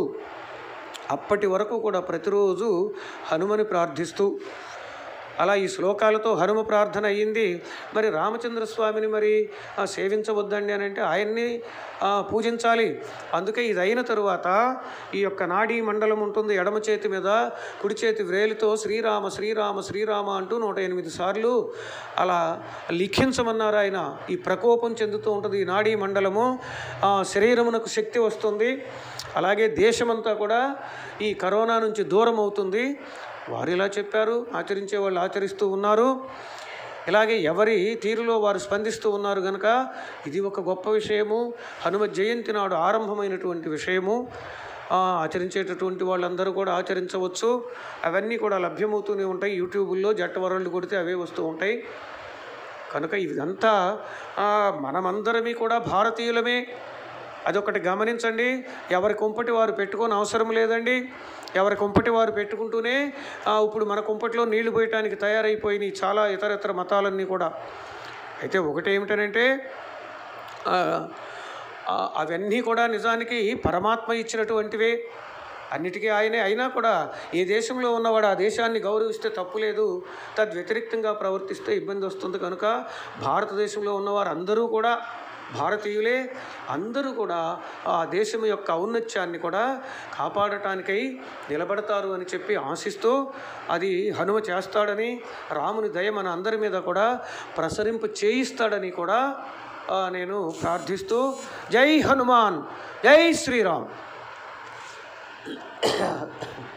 అప్పటి వరకు కూడా ప్రతిరోజు హనుమని ప్రార్థిస్తూ అలా ఈ శ్లోకాలతో హనుమ ప్రార్థన అయ్యింది మరి రామచంద్ర స్వామిని మరి ఆ, సేవించవద్దండి అని అంటే ఆయన్ని ఆ, పూజించాలి అందుకే ఇది అయిన తరువాత ఈ యొక్క నాడీ మండలం ఉంటుంది ఎడమ చేతి మీద కుడి చేతి వ్రేలితో శ్రీరామ శ్రీరామ శ్రీరామ అంటూ నూట ఎనిమిది సార్లు అలా లిఖించమన్నారు ఆయన ఈ ప్రకోపం చెందుతూ ఉంటుంది ఈ నాడీ మండలము ఆ, శరీరమునకు శక్తి వస్తుంది అలాగే దేశమంతా కూడా ఈ కరోనా నుంచి దూరం అవుతుంది వారు ఇలా చెప్పారు ఆచరించే వాళ్ళు ఆచరిస్తూ ఉన్నారు ఇలాగే ఎవరి తీరులో వారు స్పందిస్తూ ఉన్నారు కనుక ఇది ఒక గొప్ప విషయము హనుమ జయంతి నాడు ఆరంభమైనటువంటి విషయము ఆ, ఆచరించేటటువంటి వాళ్ళందరూ కూడా ఆచరించవచ్చు అవన్నీ కూడా లభ్యమవుతూనే ఉంటాయి యూట్యూబుల్లో జట్ట వరల్డ్ కొడితే అవే వస్తూ ఉంటాయి కనుక ఇదంతా ఆ, మనమందరమీ కూడా భారతీయులమే అదొకటి గమనించండి ఎవరి కుంపటి వారు పెట్టుకొని అవసరం లేదండి ఎవరి కుంపటి వారు పెట్టుకుంటూనే ఆ, ఇప్పుడు మన కుంపటిలో నీళ్లు పోయటానికి తయారైపోయినాయి చాలా ఇతర ఇతర మతాలన్నీ కూడా అయితే ఒకటి ఏమిటనంటే ఆ, ఆ, అవన్నీ కూడా నిజానికి పరమాత్మ ఇచ్చినటువంటివే అన్నిటికీ ఆయనే అయినా కూడా ఏ దేశంలో ఉన్నవాడు ఆ దేశాన్ని గౌరవిస్తే తప్పు లేదు తద్వ్యతిరిక్తంగా ప్రవర్తిస్తే ఇబ్బంది వస్తుంది కనుక భారతదేశంలో ఉన్నవారు అందరూ కూడా భారతీయులే అందరూ కూడా ఆ దేశం యొక్క ఔన్నత్యాన్ని కూడా కాపాడటానికై నిలబడతారు అని చెప్పి ఆశిస్తూ అది హనుమ చేస్తాడని రాముని దయ మన అందరి మీద కూడా ప్రసరింపు చేయిస్తాడని కూడా ఆ, నేను ప్రార్థిస్తూ జై హనుమాన్ జై శ్రీరామ్